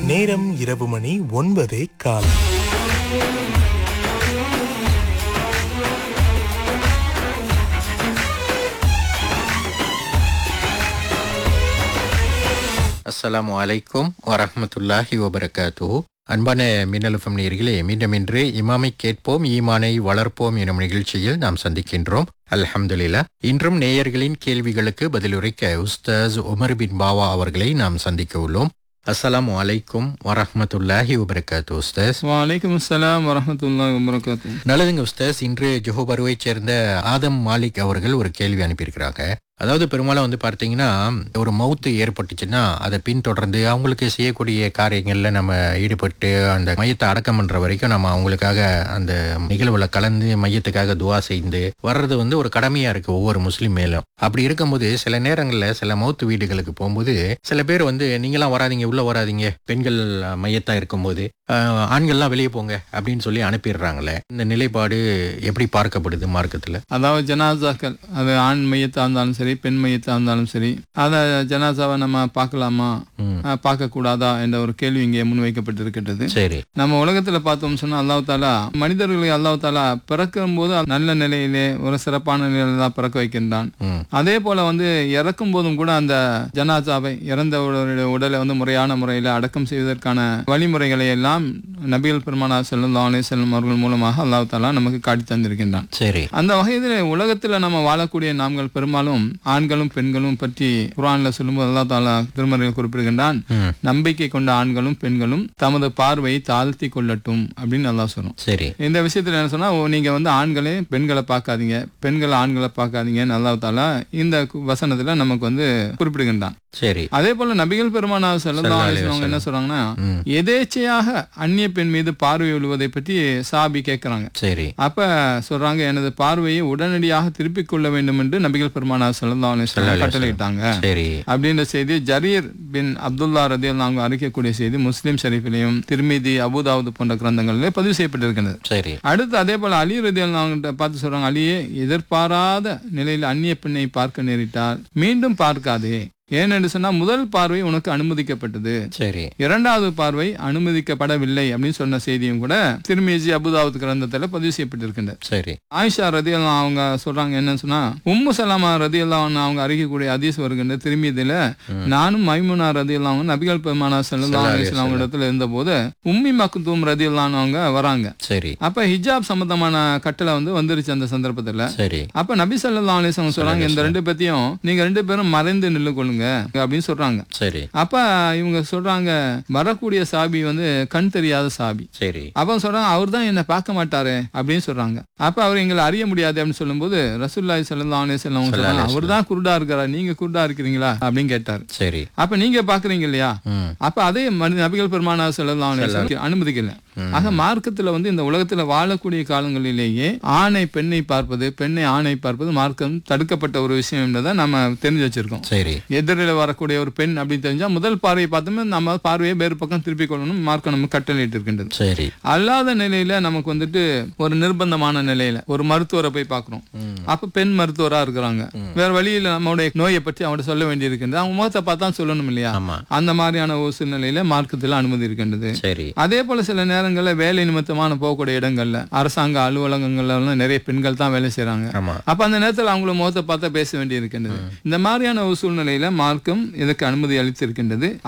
நேரம் இரவு மணி ஒன்பதே கால் அஸ்ஸலாமு அலைக்கும் வரஹ்மத்துல்லாஹி வபரகாத்துஹு அன்பான மின்னலுஃபம் நேர்களே மீண்டும் இன்று இமாமை கேட்போம் ஈமானை வளர்ப்போம் எனும் நிகழ்ச்சியில் நாம் சந்திக்கின்றோம் அல்ஹம்துலில்லா இன்றும் நேயர்களின் கேள்விகளுக்கு பதிலுரைக்க உஸ்தாஸ் உமர் பின் பாவா அவர்களை நாம் சந்திக்க உள்ளோம் அஸ்ஸலாமு அலைக்கும் வரஹ்மத்துல்லாஹி வபரகாத்து உஸ்தாஸ் வலைக்கம் அஸ்ஸலாம் வரமத்துல்லாஹி வபரகாத்து நல்லதுங்க உஸ்தாஸ் இன்று ஜொஹோபருவைச் சேர்ந்த ஆதம் மாலிக் அவர்கள் ஒரு கேள்வி அனுப்பியிருக்கிறாங்க அதாவது பெரும்பாலும் வந்து பார்த்தீங்கன்னா ஒரு மவுத்து ஏற்பட்டுச்சுன்னா அதை பின்தொடர்ந்து அவங்களுக்கு செய்யக்கூடிய காரியங்களில் நம்ம ஈடுபட்டு அந்த மையத்தை அடக்கம் பண்ற வரைக்கும் நம்ம அவங்களுக்காக அந்த நிகழ்வுல கலந்து மையத்துக்காக துவா செய்து வர்றது வந்து ஒரு கடமையா இருக்கு ஒவ்வொரு முஸ்லீம் மேலும் அப்படி இருக்கும்போது சில நேரங்களில் சில மவுத்து வீடுகளுக்கு போகும்போது சில பேர் வந்து நீங்களாம் வராதீங்க உள்ள வராதீங்க பெண்கள் மையத்தா இருக்கும்போது ஆஹ், ஆண்கள்லாம் வெளியே போங்க அப்படின்னு சொல்லி அனுப்பிடுறாங்களே இந்த நிலைப்பாடு எப்படி பார்க்கப்படுது மார்க்கத்துல அதாவது ஜனாசாக்கள் அது ஆண் மையத்தா இருந்தாலும் சரி பெண் மையத்தா இருந்தாலும் சரி அதை ஜனாசாவை நம்ம பார்க்கலாமா ம். அஹ், பார்க்கக்கூடாதா என்ற ஒரு கேள்வி இங்கே முன்வைக்கப்பட்டிருக்கிறது சரி நம்ம உலகத்துல பார்த்தோம் சொன்னா அல்லாஹ் தாலா மனிதர்களை அல்லாஹ் தாலா பிறக்கும் போது நல்ல நிலையிலே ஒரு சிறப்பான நிலையில தான் பிறக்க வைக்கின்றான் ம் அதே போல வந்து இறக்கும் போதும் கூட அந்த ஜனாசாவை இறந்தவருடைய உடலை வந்து முறையான முறையில் அடக்கம் செய்வதற்கான வழிமுறைகளை எல்லாம் நபிகள் பெருமானா செல்லும் அலே செல்லும் அவர்கள் மூலமாக அல்லாஹ் தாலா நமக்கு காட்டி தந்திருக்கின்றான் சரி அந்த வகையில் உலகத்துல நம்ம வாழக்கூடிய நாம்கள் பெரும்பாலும் ஆண்களும் பெண்களும் பற்றி குரான்ல சொல்லும்போது அல்லாஹ் தாலா திருமறையில் குறிப்பிடுகின்றான் ம் நம்பிக்கை கொண்ட ஆண்களும் பெண்களும் தமது பார்வையை தாழ்த்தி கொள்ளட்டும் அப்படின்னு நல்லா சொல்லும் சரி இந்த விஷயத்துல என்ன சொன்னா ஓ, நீங்க வந்து ஆண்களே பெண்களை பார்க்காதீங்க பெண்கள் ஆண்களை பார்க்காதீங்கன்னு அல்லாஹ் தாலா இந்த கு- வசனத்துல நமக்கு வந்து குறிப்பிடுகின்றான் சரி அதே போல நபிகள் பெருமானா ஸல்லல்லாஹு செல்லலாம் அலைஹி அவங்க என்ன சொல்றாங்கன்னா ம் எதேச்சையாக அந்நிய பெண் மீது பார்வை விழுவதை பற்றி சாபி கேட்கறாங்க சரி அப்ப சொல்றாங்க எனது பார்வையை உடனடியாக திருப்பிக் கொள்ள வேண்டும் என்று நபிகள் பெருமானா செல்லலாம் ஸல்லல்லாஹு அலைஹி கட்டளையிட்டாங்க சரி அப்படின்ற செய்தி ஜரீர் பின் அப்துல்லா ரதியல் நாங்கள் அறிக்கக்கூடிய செய்தி முஸ்லிம் ஷரீஃபிலையும் திருமிதி அபுதாவுது போன்ற கிரந்தங்களிலே பதிவு செய்யப்பட்டிருக்கிறது சரி அடுத்து அதே போல அலி ரதியல் நாங்கிட்ட பார்த்து சொல்றாங்க அலியே எதிர்பாராத நிலையில் அந்நிய பெண்ணை பார்க்க நேரிட்டால் மீண்டும் பார்க்காதே ஏனென்று சொன்னா முதல் பார்வை உனக்கு அனுமதிக்கப்பட்டது சரி இரண்டாவது பார்வை அனுமதிக்கப்படவில்லை அப்படின்னு சொன்ன செய்தியும் கூட திருமிஜி அபுதாவுத் கிரந்தத்துல பதிவு செய்யப்பட்டிருக்கின்றது சரி ஆயிஷா ரதி அவங்க சொல்றாங்க என்னன்னு சொன்னா உம்மு சலாமா ரதி அவங்க அறிக்கக்கூடிய அதீஸ் வருகின்ற திரும்பியதுல நானும் மைமுனா ரதி அவங்க நபிகள் பெருமானா செல்லலாம் அவங்க இடத்துல இருந்தபோது உம்மி மக்குத்தூம் ரதி அவங்க வராங்க சரி அப்ப ஹிஜாப் சம்பந்தமான கட்டளை வந்து வந்துருச்சு அந்த சந்தர்ப்பத்துல சரி அப்ப நபி ஸல்லல்லாஹு அலைஹி வஸல்லம் சொல்றாங்க இந்த ரெண்டு பேத்தையும் நீங்க ரெண்டு பேரும் மறைந்து நில்லு கொள்ளுங்க அப்படின்னு சொல்றாங்க சரி அப்ப இவங்க சொல்றாங்க வரக்கூடிய சாபி வந்து கண் தெரியாத சாபி சரி அப்ப சொல்றாங்க அவர் தான் என்ன பார்க்க மாட்டாரு அப்படின்னு சொல்றாங்க அப்ப அவர் எங்களை அறிய முடியாது அப்படின்னு சொல்லும்போது ரசூல்லாய் ஸல்லல்லாஹு அலைஹி வஸல்லம் அவங்க சொல்றாங்க அவர் தான் குருடா இருக்கிறார் நீங்க குருடா இருக்கிறீங்களா அப்படின்னு கேட்டார் சரி அப்ப நீங்க பாக்குறீங்க இல்லையா ம் அப்ப அதே மனி- நபிகள் பெருமானா ஸல்லல்லாஹு அலைஹி வஸல்லம் அனுமதிக்கல ஆக மார்க்கத்துல வந்து இந்த உலகத்துல வாழக்கூடிய காலங்களிலேயே ஆணை பெண்ணை பார்ப்பது பெண்ணை ஆணை பார்ப்பது மார்க்கம் தடுக்கப்பட்ட ஒரு விஷயம் என்பதை நம்ம தெரிஞ்சு வச்சிருக்கோம் சரி எதிரில் வரக்கூடிய ஒரு பெண் அப்படின்னு தெரிஞ்சா முதல் பார்வையை பார்த்தோமே நம்ம பார்வையை வேறு பக்கம் திருப்பி கொள்ளணும் மார்க்கம் நம்ம கட்டளையிட்டு இருக்கின்றது சரி அல்லாத நிலையில நமக்கு வந்துட்டு ஒரு நிர்பந்தமான நிலையில ஒரு மருத்துவரை போய் பார்க்கிறோம் ம் அப்ப பெண் மருத்துவரா இருக்கிறாங்க வேற வழியில நம்மளுடைய நோயை பற்றி அவங்கள்ட்ட சொல்ல வேண்டியிருக்கின்றது அவங்க முகத்தை பார்த்தா சொல்லணும் இல்லையா ஆமா அந்த மாதிரியான ஒரு சூழ்நிலையில மார்க்கத்தில் அனுமதி இருக்கின்றது சரி அதே போல சில நேரங்கள்ல வேலை நிமித்தமான போகக்கூடிய இடங்கள்ல அரசாங்க அலுவலகங்கள்ல எல்லாம் நிறைய பெண்கள் தான் வேலை செய்றாங்க ஆமா அப்ப அந்த நேரத்துல அவங்கள முகத்தை பார்த்தா பேச வேண்டி இருக்கின்றது இந்த மாதிரியான ஒரு சூழ்நிலையில மார்க்கம் இதற்கு அனுமதி அளித்திருக்கின்றது